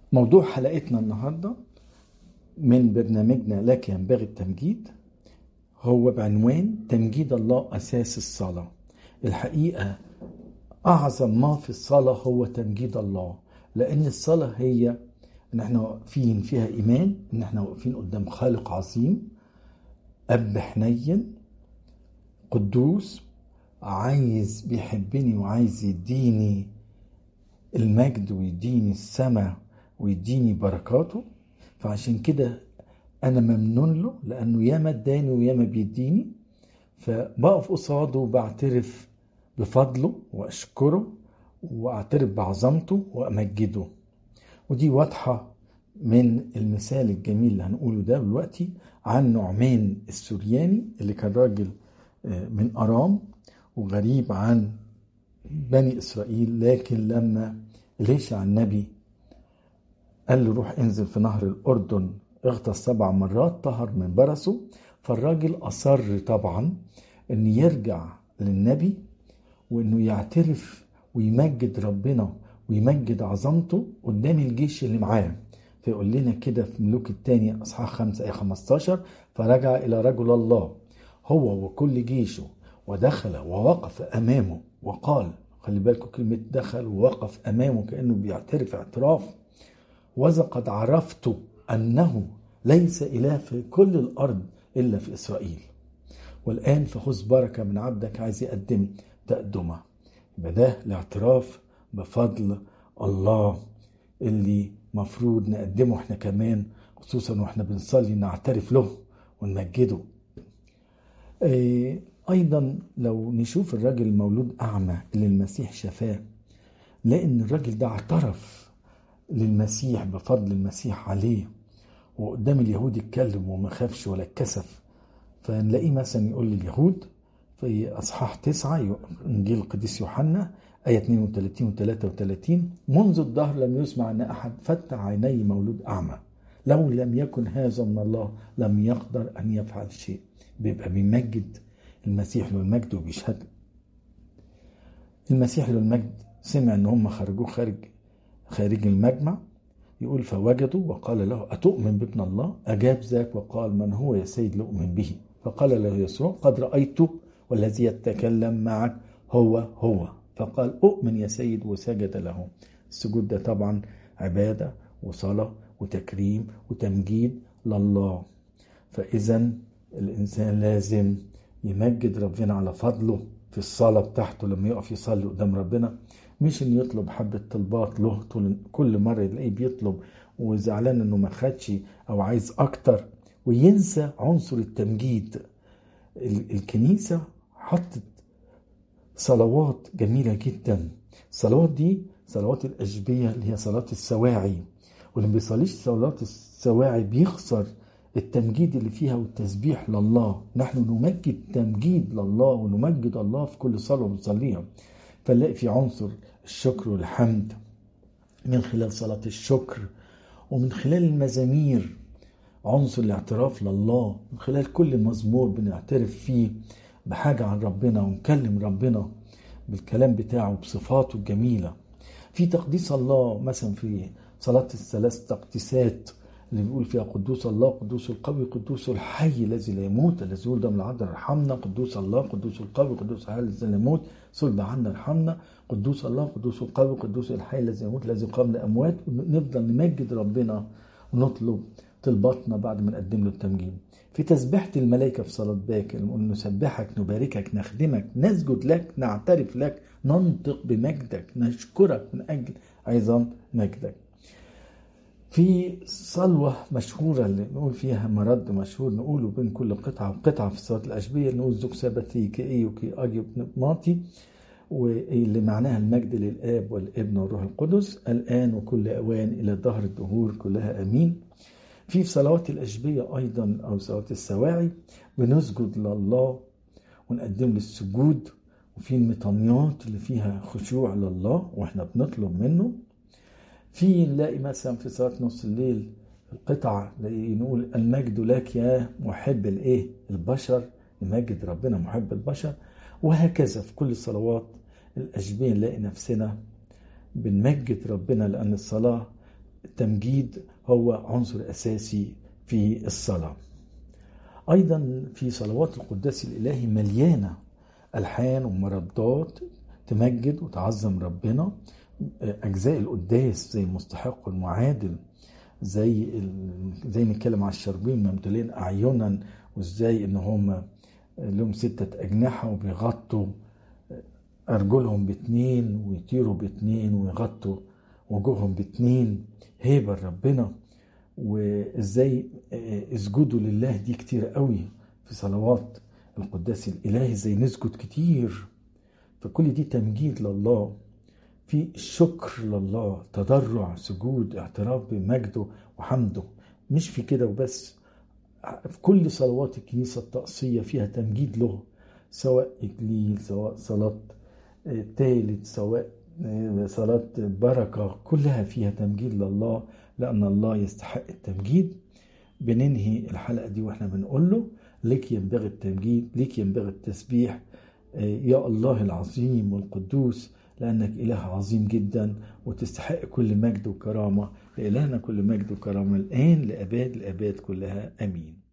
موضوع حلقتنا النهاردة من برنامجنا لك ينبغي التمجيد هو بعنوان تمجيد الله أساس الصلاة الحقيقة أعظم ما في الصلاة هو تمجيد الله لأن الصلاة هي إن احنا واقفين فيها إيمان إن احنا واقفين قدام خالق عظيم أب حنين قدوس عايز بيحبني وعايز يديني المجد ويديني السماء ويديني بركاته فعشان كده انا ممنون له لانه ياما اداني وياما بيديني فبقف قصاده وبعترف بفضله واشكره واعترف بعظمته وامجده ودي واضحه من المثال الجميل اللي هنقوله ده دلوقتي عن نعمان السورياني اللي كان راجل من ارام وغريب عن بني اسرائيل لكن لما ليشع النبي قال له روح انزل في نهر الاردن اغطس سبع مرات طهر من برسه فالراجل اصر طبعا ان يرجع للنبي وانه يعترف ويمجد ربنا ويمجد عظمته قدام الجيش اللي معاه فيقول لنا كده في ملوك الثاني اصحاح 5 ايه 15 فرجع الى رجل الله هو وكل جيشه ودخل ووقف امامه وقال خلي بالكم كلمة دخل ووقف أمامه كأنه بيعترف اعتراف وإذا قد عرفت أنه ليس إله في كل الأرض إلا في إسرائيل والآن فخذ بركة من عبدك عايز يقدم تقدمة يبقى ده الاعتراف بفضل الله اللي مفروض نقدمه احنا كمان خصوصا واحنا بنصلي نعترف له ونمجده ايه ايضا لو نشوف الراجل المولود اعمى اللي المسيح شفاه لان الراجل ده اعترف للمسيح بفضل المسيح عليه وقدام اليهود اتكلم وما خافش ولا اتكسف فنلاقيه مثلا يقول لليهود في اصحاح تسعة انجيل القديس يوحنا آية 32 و 33 منذ الدهر لم يسمع أن أحد فتح عيني مولود أعمى لو لم يكن هذا من الله لم يقدر أن يفعل شيء بيبقى بيمجد المسيح له المجد وبيشهد المسيح له المجد سمع ان هم خرجوه خارج خارج المجمع يقول فوجدوا وقال له أتؤمن بابن الله أجاب ذاك وقال من هو يا سيد لأؤمن به فقال له يسوع قد رأيته والذي يتكلم معك هو هو فقال أؤمن يا سيد وسجد له السجود ده طبعا عبادة وصلاة وتكريم وتمجيد لله فإذا الإنسان لازم يمجد ربنا على فضله في الصلاة بتاعته لما يقف يصلي قدام ربنا مش انه يطلب حبة طلبات له طول كل مرة يلاقيه بيطلب وزعلان انه ما خدش او عايز اكتر وينسى عنصر التمجيد الكنيسة حطت صلوات جميلة جدا الصلوات دي صلوات الأشبية اللي هي صلاة السواعي واللي بيصليش صلاة السواعي بيخسر التمجيد اللي فيها والتسبيح لله نحن نمجد تمجيد لله ونمجد الله في كل صلاة بنصليها فنلاقي في عنصر الشكر والحمد من خلال صلاة الشكر ومن خلال المزامير عنصر الاعتراف لله من خلال كل مزمور بنعترف فيه بحاجة عن ربنا ونكلم ربنا بالكلام بتاعه بصفاته الجميلة في تقديس الله مثلا في صلاة الثلاث تقديسات اللي بيقول فيها قدوس الله قدوس القوي قدوس الحي الذي لا يموت الذي يولد من العذر ارحمنا قدوس الله قدوس القوي قدوس الحي الذي لا يموت صلب عنا ارحمنا قدوس الله قدوس القوي قدوس الحي الذي يموت الذي قام للاموات ونفضل نمجد ربنا ونطلب طلباتنا بعد ما نقدم له التمجيد في تسبيحة الملائكة في صلاة باكر نقول نسبحك نباركك نخدمك نسجد لك نعترف لك ننطق بمجدك نشكرك من أجل عظام مجدك في صلوة مشهورة اللي نقول فيها مرد مشهور نقوله بين كل قطعة وقطعة في صلاة الأشبية نقول زوج سبتي كي وكي أجي ماطي واللي معناها المجد للآب والابن والروح القدس الآن وكل أوان إلى ظهر الدهور كلها أمين في صلوات الأشبية أيضا أو صلوات السواعي بنسجد لله ونقدم له السجود وفي المطانيات اللي فيها خشوع لله واحنا بنطلب منه في نلاقي مثلا في صلاة نص الليل القطعة نقول المجد لك يا محب الايه البشر نمجد ربنا محب البشر وهكذا في كل الصلوات الأشبيه نلاقي نفسنا بنمجد ربنا لأن الصلاة التمجيد هو عنصر أساسي في الصلاة أيضا في صلوات القداس الإلهي مليانة ألحان ومردات تمجد وتعظم ربنا أجزاء القداس زي المستحق والمعادل زي ال... زي نتكلم على الشربين ممتلين أعينا وإزاي إن هم لهم ستة أجنحة وبيغطوا أرجلهم باتنين ويطيروا باتنين ويغطوا وجوههم باتنين هيبة ربنا وإزاي اسجدوا لله دي كتير قوي في صلوات القداس الإلهي إزاي نسجد كتير فكل دي تمجيد لله في شكر لله تضرع سجود اعتراف بمجده وحمده مش في كده وبس في كل صلوات الكنيسة الطقسية فيها تمجيد له سواء إكليل سواء صلاة تالت سواء صلاة بركة كلها فيها تمجيد لله لأن الله يستحق التمجيد بننهي الحلقة دي واحنا بنقول له لك ينبغي التمجيد لك ينبغي التسبيح يا الله العظيم والقدوس لأنك إله عظيم جدا وتستحق كل مجد وكرامة لإلهنا كل مجد وكرامة الآن لأباد الأباد كلها أمين